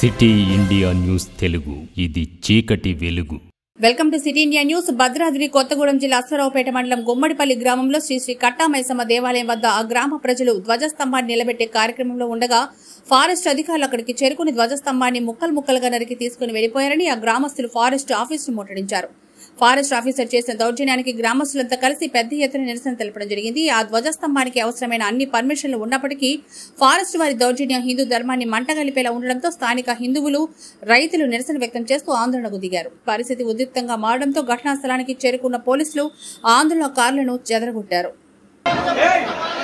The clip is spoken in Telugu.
సిటీ ఇండియా న్యూస్ తెలుగు ఇది చీకటి వెలుగు welcome to city India news Bhadradri Kothagudem జిల్లా అశ్వరావుపేట మండలం గుమ్మడిపల్లి గ్రామంలో శ్రీ శ్రీ కట్టామైసమ్మ దేవాలయం వద్ద ఆ గ్రామ ప్రజలు ధ్వజస్తంభాన్ని నిలబెట్టే కార్యక్రమంలో ఉండగా ఫారెస్ట్ అధికారులు అక్కడికి చేరుకుని ధ్వజస్తంభాన్ని ముక్కలు ముక్కలుగా నరికి తీసుకుని వెళ్లిపోయారని ఆ గ్రామస్తులు ఫారెస్ట్ ఆఫీసును ముట్టడించారు ఫారెస్ట్ ఆఫీసర్ చేసిన దౌర్జన్యానికి గ్రామస్తులంతా కలిసి పెద్ద ఎత్తున నిరసన తెలపడం జరిగింది ఆ ధ్వజస్తంభానికి అవసరమైన అన్ని పర్మిషన్లు ఉన్నప్పటికీ ఫారెస్ట్ వారి దౌర్జన్యం హిందూ ధర్మాన్ని మంటగలిపేలా ఉండడంతో స్థానిక హిందువులు రైతులు నిరసన వ్యక్తం చేస్తూ ఆందోళనకు దిగారు పరిస్థితి ఉద్రిక్తంగా మారడంతో ఘటనా స్థలానికి చేరుకున్న పోలీసులు ఆందోళనకారులను చెదరగొట్టారు ఏయ్